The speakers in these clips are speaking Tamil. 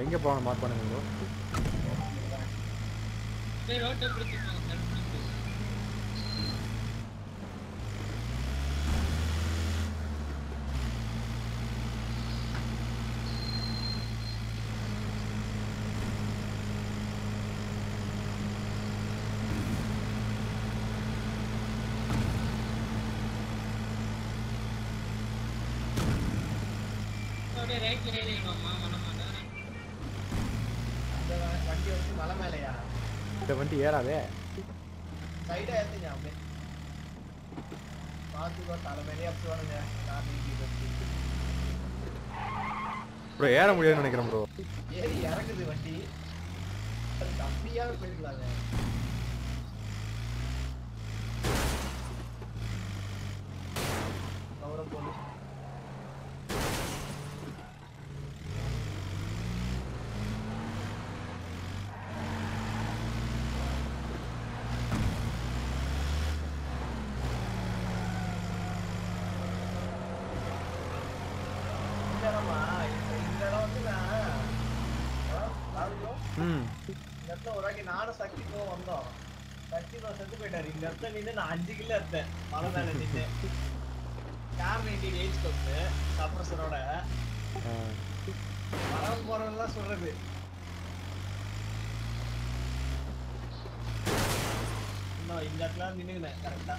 எங்கே போகணும் மார்க் பண்ணுங்க ப்ரோ போய் ரோட்டை பிடிச்சி போங்க சார் அப்படியே ரைட்ல ஏறிடுவாமா மன மாட்டேன் இந்த வ- வண்டி வந்து மலை மேலையா இந்த வண்டி ஏறாதே சைடா ஏத்துங்க அப்படியே பார்த்துக்கோ தலைமையிலே அப்படி வானுங்க நான் நீங்க வண்டி ப்ரோ ஏற முடியாதுன்னு நினைக்கிறேன் ப்ரோ ஏறி இறங்குது வண்டி அது கம்மியாக போயிருக்கலாங்க கௌரவ போலீஸ் இந்த இடமா இந்த இந்த இடம் வந்து நான் அதான் ராகுலோ, ம் இந்த இடத்துல ஒரு வாட்டி நானும் சக்திக்கும் வந்தோம் சக்தி நான் செத்து போயிட்டாரு இந்த இடத்துல நின்று நான் அஞ்சு கிலோ எடுத்தேன் மலை மேல நின்று கார் நைன்டி ஏஜ் கொண்டு சப்ரஸரோட ஆ. வரவன் போறவன்லாம் சொல்றது இன்னும் இந்த இடத்துல நின்னுக்கினேன் கரெக்டா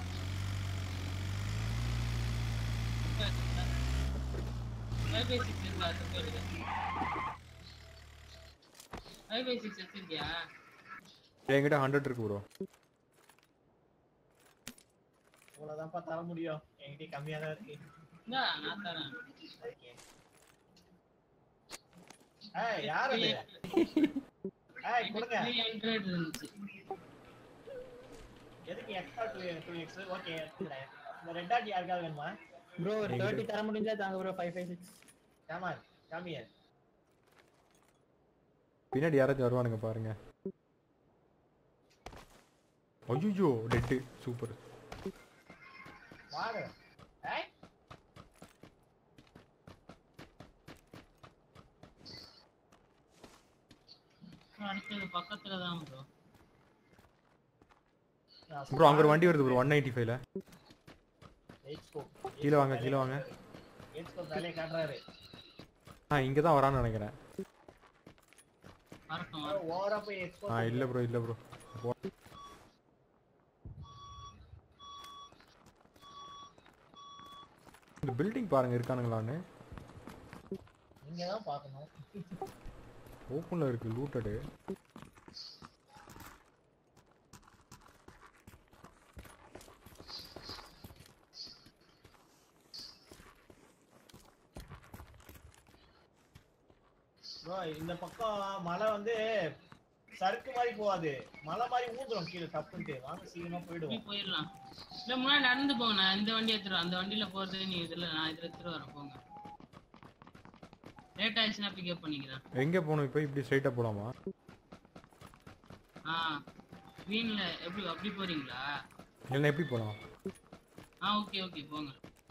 ஃபைவ் பை சிக்ஸ் இருக்கா அது போயிடுது ஃபைவ் பை சிக்ஸ் வச்சிருக்கியா என்கிட்ட ஹண்ட்ரட் இருக்கு ப்ரோ இவ்வளவுதான்ப்பா தர முடியும் என்கிட்ட கம்மியா தான் இருக்கு இந்தா நான் தரேன் ஏய் யார் அது ஏய் கொடுங்க த்ரீ ஹண்ட்ரட் இருந்துச்சு எதுக்கு extra two two x okay இந்த ரெட் டாட் யாருக்காவது வேணுமா ப்ரோ ஒரு தேர்ட்டி தர முடிஞ்சா தாங்க bro five five six come காமியர் பின்னாடி யாராச்சும் வருவானுங்க பாருங்க ஐயோ டெட்டு சூப்பர் வாங்க ஏய் அடுத்தது பக்கத்துல தான் ப்ரோ ப்ரோ அங்க ஒரு வண்டி வருது ப்ரோ ஒன் நைன்டி ஃபைவ்ல எக்ஸ்கோ கீழே வாங்க கீழே வாங்க எக்ஸ்கோ தலையை காட்டுறாரு ஆ இங்கே தான் வரான்னு நினைக்கிறேன் வரட்டும் ஓவரா போய் எக்ஸ்கோ ஆ இல்லை ப்ரோ இல்லை ப்ரோ இந்த பில்டிங் பாருங்க இருக்கானுங்களான்னு நீங்க தான் பார்க்கணும் ஓப்பனில் இருக்கு லூட்டடு ப்ரோ இந்த பக்கம் மலை வந்து சறுக்கு மாதிரி போகாது மலை மாதிரி ஊந்துரும் கீழே தப்புன்ட்டு வாங்க சீக்கிரமா இப்படி போயிடுவோம் போயிடலாம் இல்ல முன்னாடி நடந்து போங்க நான் இந்த வண்டி எடுத்துருவேன் அந்த வண்டியில போறது நீ இதுல நான் இதுல எடுத்துட்டு வரேன் போங்க லேட் ஆயிடுச்சுன்னா பிக்கப் பண்ணிக்கிறேன் எங்கே போகணும் இப்போ இப்படி ஸ்ட்ரைட்டாக போகலாமா ஆ வீண்ல எப்படி அப்படி போறீங்களா இல்லைன்னா எப்படி போகலாம் ஆ ஓகே ஓகே போங்க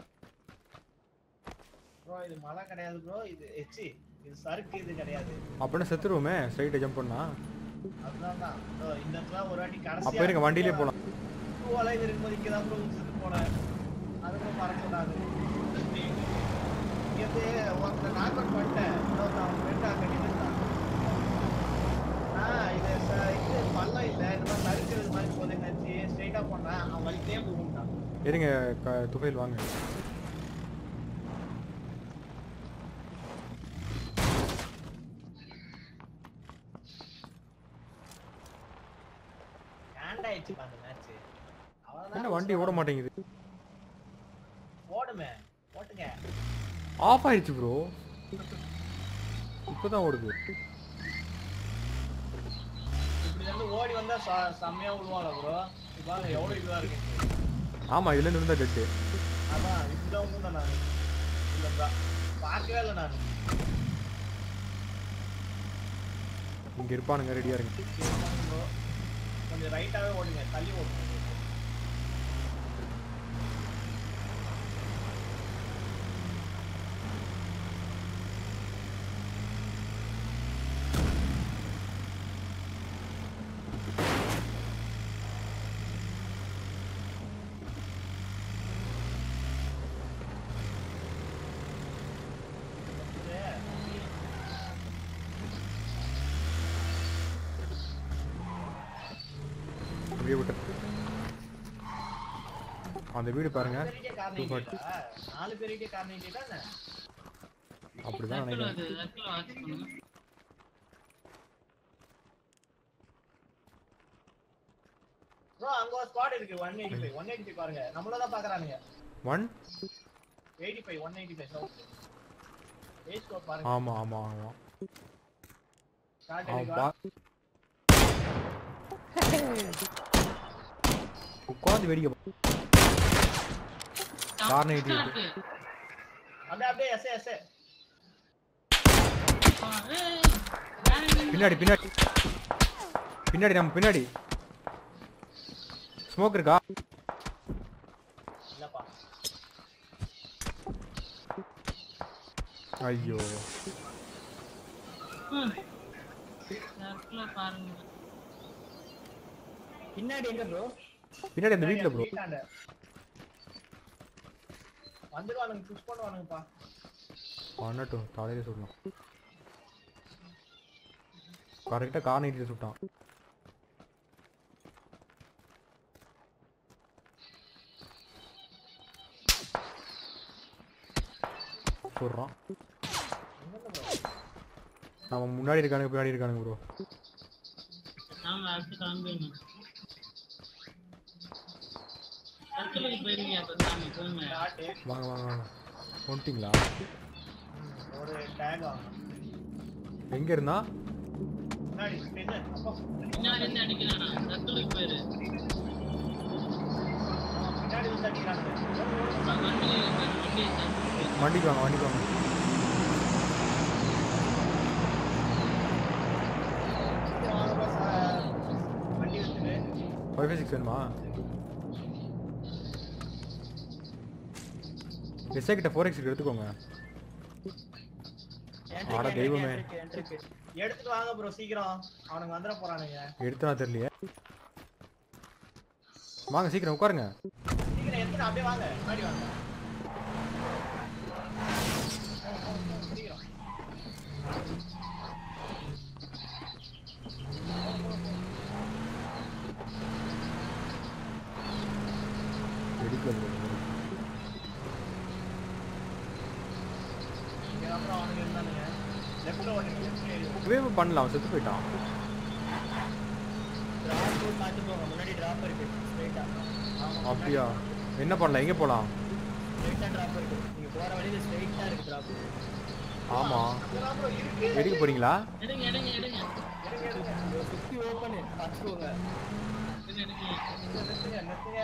ப்ரோ இது மலை கிடையாது ப்ரோ இது எச்சி இது சறுக்கு இது கிடையாது அப்படின்னா செத்துருவோமே ஸ்ட்ரைட்டை ஜம்ப் பண்ணா அதுதான் தான் ப்ரோ இந்த இடத்துல ஒரு வாட்டி அப்போ கடைசியா இருங்க வண்டியிலே போகலாம் டூ அலைவ் இருக்கும்போது இங்கே தான் ப்ரோ ஊசிட்டு போனேன் அதுக்கும் மறக்கூடாது இங்கேருந்து ஒருத்தர் நாக் அவுட் பண்ணிட்டேன் இன்னொருத்தன் அவன் ஃப்ரெண்ட் அங்கே நின்றுட்டான் ஆ இது ச- இது பள்ளம் இல்லை இந்த மாதிரி சறுக்கிறது மாதிரி போகுது நினச்சி ஸ்ட்ரைட்டாக போனேன் அவன் வலிக்கிட்டே போகும்ட்டான் இருங்க க துகையில் வாங்க ஹேண்ட் ஆயிடுச்சு அந்த மேட்ச் என்ன வண்டி ஓட மாட்டேங்குது ஓடுமே ஓட்டுங்க ஆஃப் ஆயிடுச்சு ப்ரோ இப்போ தான் ஓடுது இப்படி வந்து ஓடி வந்தா ச- செம்மையா விழுவாங்க ப்ரோ பாருங்க எவ்வளவு இதுவா இருக்கு ஆமாம் இதுலேருந்து இருந்தால் டெட்டு அதான் இதுதான் வந்து நான் இல்லைங்களா பார்க்கவே இல்லை நான் இங்கே இருப்பானுங்க ரெடியாக இருங்க bro. கொஞ்சம் ரைட்டாவே ஓடுங்க தள்ளி ஓடுங்க அப்படியே விட்டு அந்த வீடு பாருங்க பேருக்கே கார்னிட்டா நாலு பேருக்கே கார்னிட்டா என்ன அப்படிதான் சர்க்கிள் நினைக்கிறேன் வருது சர்க்கிள் வாட்ச் பண்ணுங்க ப்ரோ அங்க ஒரு ஸ்குவாட் இருக்கு 185 185 பாருங்க நம்மள தான் பாக்குறானுங்க ஒன் 85 185 சவுத் ஏஜ் ஸ்கோர் பாருங்க ஆமா ஆமா ஆமா ஸ்டார்ட் அவன் எடுக்கா பா உட்காந்து வேடிக்கை பா- கார் நைட்டி இருக்கு. அப்படியே அப்படியே எஸ் எஸ் பின்னாடி பின்னாடி பின்னாடி நம்ம பின்னாடி ஸ்மோக் இருக்கா இல்லப்பா ஐயோ சர்க்கிள் பாருங்க பின்னாடி எங்க ப்ரோ பின்னாடி அந்த வீட்ல ப்ரோ வீட்டாண்ட. வந்துருவானுங்க புஷ் பண்ணுவானுங்கப்பா பண்ணட்டும் தலையில சுடலாம் கரெக்டா கார் நைட்டில் சுட்டான் சுடுறான் நம்ம முன்னாடி இருக்கானுங்க பின்னாடி இருக்கானுங்க ப்ரோ நாம அடுத்து கிளம்பிடணும் சர்க்கிளுக்கு போயிருங்க அப்ப சாமி போங்க ஸ்டார்ட் வாங்க வாங்க வாங்க வந்துட்டீங்களா ஒரு டேக் ஆகும் எங்க இருந்தா முன்னாடி பின்ன அப்பா பின்னாடி இருந்து அடிக்கிறானா சர்க்கிளுக்கு போயிரு பின்னாடி வந்து அடிக்கிறானுங்க வண்டியில வண்டியை சர்க்கிள் வண்டிக்கு வாங்க வண்டிக்கு வாங்க சீக்கிரம் வாங்க boss. ஆ, வண்டி எடுத்துட்டு ஃபைவ் ஃபைவ் சிக்ஸ் வேணுமா எஸ்ஐ கிட்ட ஃபோர் எக்ஸ் எடுத்துக்கோங்க ஆட தெய்வமே. எடுத்துட்டு வாங்க ப்ரோ சீக்கிரம் அவனுங்க வந்துட போறானுங்க எடுத்தனா தெரியலையே வாங்க சீக்கிரம் உட்காருங்க சீக்கிரம் எடுத்துட்டு அப்படியே வாங்க முன்னாடி வாங்க சீக்கிரம் வெடிக்கல இங்க அப்புறம் அவனுங்க இருந்தானுங்க லெஃப்ட்ல ஓடுங்க லெஃப்ட் ஏறி வேவ் பண்ணலாம் அவன் செத்து போயிட்டான் டிராப் பார்த்து போங்க முன்னாடி டிராப் இருக்கு ஸ்ட்ரைட்டா அப்படியா என்ன பண்ணலாம் எங்க போலாம் ஸ்ட்ரைட்டா டிராப் இருக்கு நீங்க போற வழியில ஸ்ட்ரைட்டா இருக்கு டிராப் ஆமா அங்கதான் bro இருக்கு வெடிக்க போறீங்களா எடுங்க எடுங்க எடுங்க எடுங்க எடுங்க சுத்தி ஓபன் பார்த்துக்கோங்க எடுங்க எடுங்க நிறுத்துங்க நிறுத்துங்க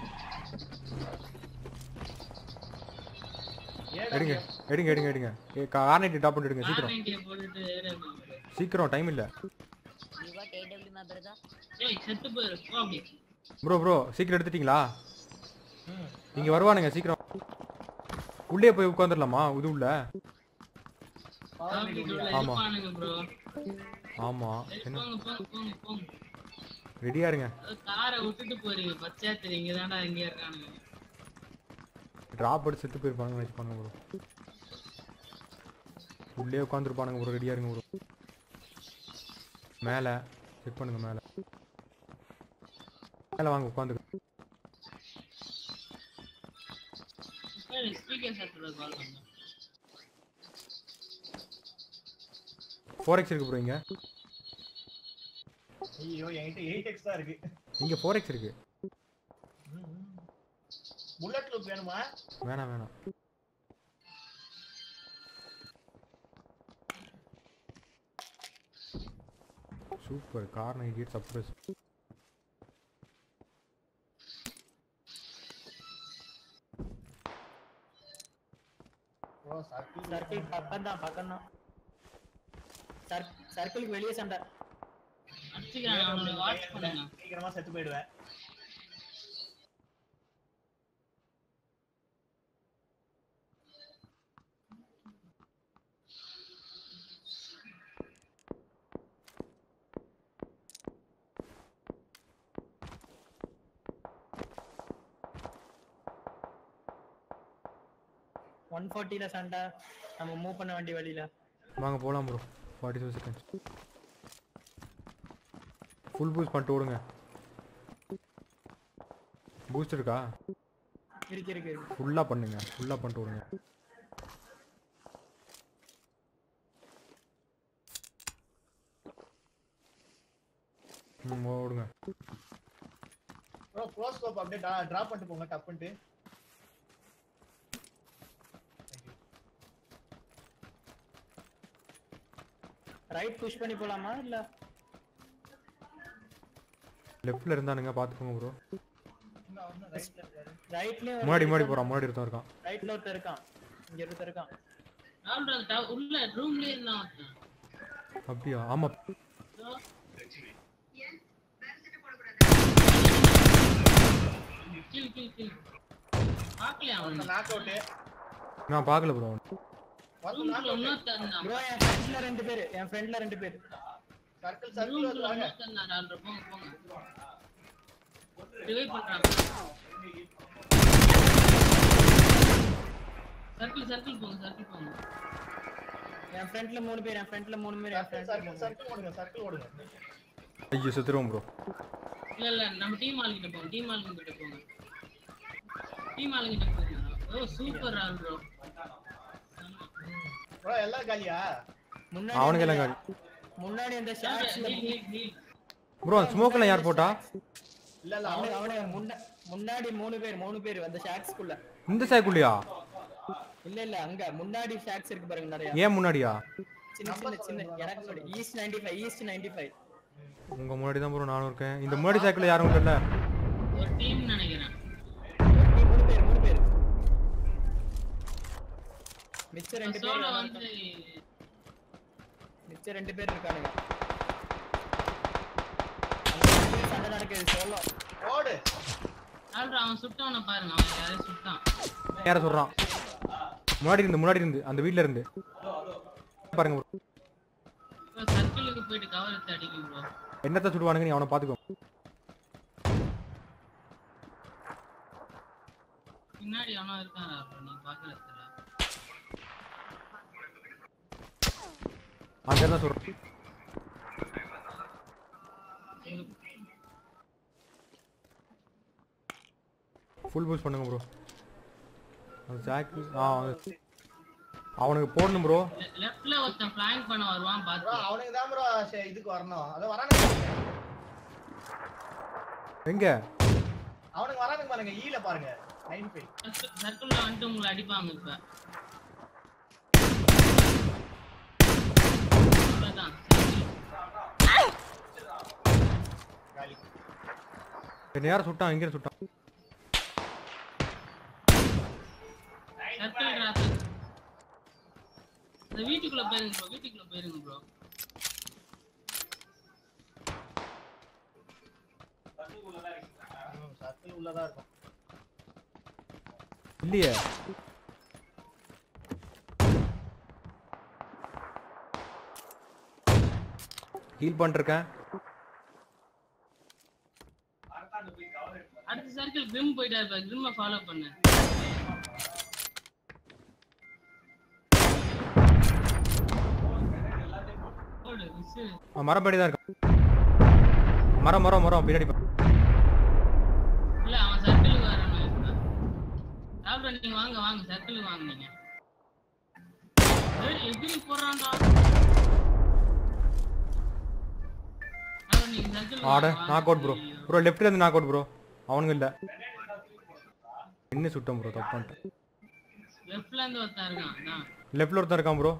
ஏடா எடுங்க எடுங்க எடுங்க எடுங்க கார்னெட் டாப் பண்ணி எடுங்க சீக்கிரம் ஆர்ஐடியை போட்டுட்டு ஏறு அப்படிங்கிற. சீக்கிரம் டைம் இல்ல You got AW, my brother? ஏய் செத்து போயிரு போ அப்படி ப்ரோ ப்ரோ சீக்கிரம் எடுத்துட்டீங்களா ம். இங்க வருவானுங்க சீக்கிரம் உள்ளே போய் உட்காந்துடலாமா இது உள்ள power காப்பி lead உள்ள இல்லையா? ஆமா. இருப்பானுங்க ப்ரோ ஆமா சரி என்ன போங்க போங்க போங்க போங்க ரெடியா இருங்க அது காரை விட்டுட்டு போறீங்க பச்சையா தெரியும் இங்க தான்டா இங்க இருக்கானுங்க டிராப் எடுத்து செத்து போயிருப்பானுங்க வச்சுப்பானுங்க ப்ரோ உள்ளே உட்காந்துருப்பானுங்க ப்ரோ ரெடியா இருங்க ப்ரோ மேலே செக் பண்ணுங்க மேலே மேலே வாங்க உட்காந்து ஸ்பீக்கர் சத்தோட கால் பண்ணேன் ஃபோர் எக்ஸ் இருக்கு ப்ரோ இங்க ஐயோ என்கிட்ட எயிட் எக்ஸ் தான் இருக்கு இங்க ஃபோர் எக்ஸ் இருக்கு புல்லட் லூப் வேணுமா வேணாம் வேணாம் super Kar ninety eight suppressor bro circle circle பக்கம் தான் பக்கம் தான் சர்க்கிளுக்கு வெளியே சண்டை அடிச்சுக்கிறாங்க அவனுக்கு வாட்ச் பண்ணுங்க சீக்கிரமா செத்து போயிடுவேன் ஒன் ஃபோர்ட்டியில் சண்டை நம்ம மூவ் பண்ண வேண்டிய வழியில வாங்க போகலாம் bro forty two seconds full boost பண்ணிட்டு ஓடுங்க பூஸ்ட் இருக்கா இருக்கு இருக்கு இருக்கு ஃபுல்லாக பண்ணுங்க ஃபுல்லாக பண்ணிட்டு விடுங்க ம் ஓடுங்க ப்ரோ க்ளோஸ் ஸ்கோப் அப்படியே டிராப் பண்ணிட்டு போங்க டப்புன்ட்டு ரைட் புஷ் பண்ணி போலாமா இல்ல லெஃப்ட்ல இருந்தானுங்க பார்த்துக்கோங்க ப்ரோ இன்னும் இன்னும் ரைட்ல இருக்காரு ரைட்லயே முன்னாடி முன்னாடி போகிறான் முன்னாடி ஒருத்தன் இருக்கான் ரைட்ல ஒருத்தர் இருக்கான் இங்க ஒருத்தர் இருக்கான் ராகுல் அந்த டவ- உள்ள ரூம்லயே இருந்தான் ஒருத்தன். அப்படியா ஆமாம் இதோ. கீழ் கீழ் கீழ் பார்க்கலையா அவன் நாக் அவுட் நான் பார்க்கல ப்ரோ வந்து நாக் ரூம்ல அவுட் இன்னொருத்தன் இருந்தான் ப்ரோ என் ஃப்ரெண்ட்ல ரெண்டு பேர் என் ஃப்ரெண்ட்ல ரெண்டு பேர் சர்க்கிள் சர்க்கிள் ரூம்ல வந்து வாங்க இன்னொருத்தன் இருந்தான் ராகுல் போங்க போங்க ரிவைவ் பண்றான் சர்க்கிள் சர்க்கிள் போங்க சர்க்கிள் போங்க என் ஃப்ரெண்ட்ல மூணு பேர் என் ஃப்ரெண்ட்ல மூணு பேர் என் சர்க்கிள் ஃப்ரெண்ட்ல சர்க்கிள் சர்க்கிள் ஓடுங்க சர்க்கிள் ஓடுங்க ஐயோ செத்துருவோம் ப்ரோ இல்ல இல்ல நம்ம டீம் ஆளுங்கிட்ட போங்க டீம் ஆளுங்கிட்ட போங்க டீம் ஆளுங்கிட்ட போங்க ஓ சூப்பர் ராகுல் ப்ரோ ப்ரோ எல்லாம் காலியா முன்னாடி அவனுக்கு எல்லாம் அந்த- காலி முன்னாடி அந்த ஷாட்ஸ்ல ப்ரோ ஸ்மோக்கெல்லாம் யார் போட்டா இல்ல இல்ல அவனு அவனு அவனு முன்ன- முன்னாடி மூணு பேர் மூணு பேர் அந்த ஷாட்ஸ்க்குள்ள இந்த சைக்குள்ளையா இல்ல இல்ல அங்க முன்னாடி ஷாட்ஸ் இருக்கு பாருங்க நிறைய ஏன் முன்னாடியா சின்ன சின்ன சின்ன எனக்கு முன்னாடி ஈஸ்ட் 95 ஈஸ்ட் 95 உங்க முன்னாடி தான் ப்ரோ நானும் இருக்கேன் இந்த முன்னாடி சைக்கிள் யாரும் இல்லைல்ல ஒரு டீம் நினைக்கிறேன் ஓகே, மூணு பேர் மூணு பேர் மிச்ச ரெண்டு பேர் சோலோ வந்து மிச்ச ரெண்டு பேர் இருக்கானுங்க அங்க ரெண்டு பேர் சண்டை நடக்குது சோலோ ஓடு ஆல்ரா அவன் சுட்டவனை பாருங்க அவன் யாரையும் சுட்டான் யார சொல்றான் முன்னாடி இருந்து முன்னாடி இருந்து அந்த வீட்ல இருந்து பாருங்க bro. இப்போ சர்க்கிளுக்கு போயிட்டு கவர் எடுத்து அடிக்கும் ப்ரோ என்னத்த சுடுவானுங்க நீ அவனை பாத்துக்கோ பின்னாடி அவனும் இருக்கான் ராகுல் நீ பாக்கல தெரியல அங்க தான் சொல்றேன் ஃபுல் பூஸ்ட் பண்ணுங்க ப்ரோ அந்த ஜாக் ஆ அது- அவனுக்கு போடணும் ப்ரோ லெஃப்ட்ல ஒருத்தன் ஃபிளாங்க் பண்ண வருவான் ப்ரோ பாத்து அவனுக்கு தான் ப்ரோ இதுக்கு வரணும் அத வரானுங்க எங்க அவனுக்கு வரானுங்க பாருங்க ஈல பாருங்க நைன் ஃபைவ் சர்க்கிள்ல வந்துட்டு உங்களை அடிப்பாங்க இப்ப அவ்வளவுதான் காலி என்ன யாரும் சுட்டான் எங்க சுட்டான் சர்க்கிள் ராசல் இந்த வீட்டுக்குள்ள போயிருங்க ப்ரோ வீட்டுக்குள்ள போயிருங்க ப்ரோ சர்க்கிள் உள்ளதா இருக்கும் இல்லையே ஹீல் பண்ணிருக்கேன் அடுத்த சர்க்கிள் கிரிம் போயிட்டா இருப்பா கிரிம்ம ஃபாலோ பண்ணு ஓடு, விசிறு. அவன் மரம் படி தான் இருக்கான் மரம் மரம் மரம் பின்னாடி பா- இல்ல அவன் சர்க்கிளுக்கு வரணும் இப்ப. ராகுல் நீங்க வாங்க வாங்க சர்க்கிளுக்கு வாங்க நீங்க ஏய், எகிரி போடுறான்டா ராகுல், நீங்க circle ஆட வாங்க, நாக் அவுட் ப்ரோ ஐயோ. ப்ரோ லெஃப்ட்ல இருந்து நாக் அவுட் ப்ரோ அவனுங்க இல்ல என்ன சுட்டோம் ப்ரோ தப்பு பண்ணிட்டேன் லெஃப்ட்ல இருந்து ஒருத்தன் இருக்கான் அதான். லெஃப்ட்ல ஒருத்தன் இருக்கான் ப்ரோ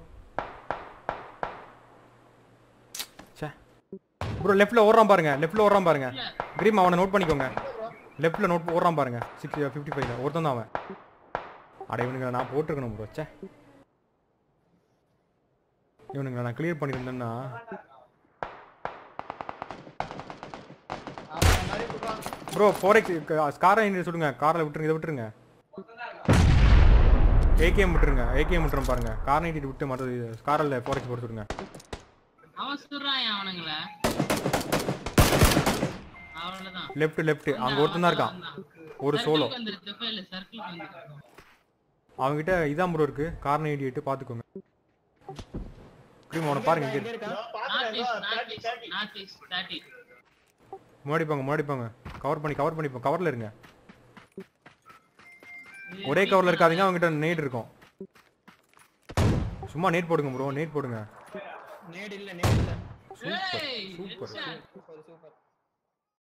சே ப்ரோ லெஃப்ட்ல ஓடுறான் பாருங்க லெஃப்ட்ல ஓடுறான் பாருங்க இல்ல கிரீம் அவனை நோட் பண்ணிக்கோங்க லெஃப்ட்ல நோட் ஓடுறான் பாருங்க சிக்ஸ் ஃபிஃப்டி ஃபைவ்ல ஒருத்தன் தான் அவன் அட இவனுங்க நான் போட்டிருக்கணும் ப்ரோ சே இவனுங்களை நான் கிளியர் பண்ணியிருந்தேன்னா அவன் மாதிரி சொல்றான் ப்ரோ ஃபோர் எக்ஸ் காரை சுடுங்க காரில் விட்டுருங்க இதை விட்டுருங்க ஏகேஎம் விட்டுருங்க ஏகேஎம் விட்டுரும் பாருங்க கார் நைட்டி விட்டு மற்ற காரில் ஃபோர் எக்ஸ் போட்டு விடுங்க அவன் சுடுறான் அவனுங்கள அவ்வளவுதான் லெஃப்ட் லெஃப்ட் அங்கே ஒருத்தன் தான் இருக்கான் ஒரு சோலோ சர்க்கிளுக்கு வந்துரு தப்பா இல்ல சர்க்கிளுக்கு வந்துரு அவங்ககிட்ட இதான் ப்ரோ இருக்கு கார் நைட்டி எட்டு பார்த்துக்கோங்க கிரீம் அவனை பாருங்க இங்கே எங்க இருக்கான் பாத்துட்டேன் north thirty east thirty north east thirty முன்னாடி போங்க முன்னாடி போங்க கவர் பண்ணி கவர் பண்ணி கவரில் இருங்க ஒரே கவர்ல இருக்காதீங்க அவங்ககிட்ட நேட் இருக்கும் சும்மா நேட் போடுங்க ப்ரோ நேட் போடுங்க நேடு இல்ல நேடு இல்ல ஏய், சூப்பர் headshot. Super super